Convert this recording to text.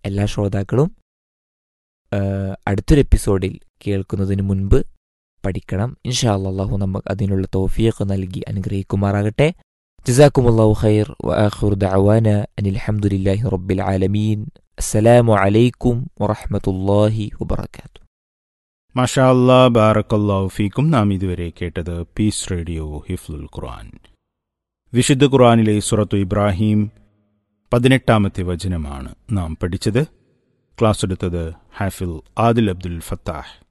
എല്ലാ ശ്രോതാക്കളും ആ, അടുത്തൊരു എപ്പിസോഡിൽ കേൾക്കുന്നതിന് മുൻപ് പഠിക്കണം ഇൻഷാ അള്ളാഹു നമുക്ക് അതിനുള്ള തോഫിയൊക്കെ നൽകി അനുഗ്രഹിക്കുമാറാകട്ടെ ജസാക്കുമുല്ലാഹു ഖൈർ വആഖിറു ദഅവാന അനിൽ ഹംദുലില്ലാഹി റബ്ബിൽ ആലമീൻ അസ്സലാമു അലൈക്കും വറഹ്മത്തുള്ളാഹി വബറകാതുഹു മാഷാ അല്ലാ ബാറക്കല്ലാഹു ഫീക്കും നാം ഇതുവരെ കേട്ടത് പീസ് റേഡിയോ ഹിഫ്ലുൽ ഖുർആൻ വിശുദ്ധ ഖുർആനിലെ സുറത്തു ഇബ്രാഹിം പതിനെട്ടാമത്തെ വചനമാണ് നാം പഠിച്ചത് ക്ലാസ് എടുത്തത് ഹാഫിൽ ആദിൽ അബ്ദുൽ ഫത്താഹ്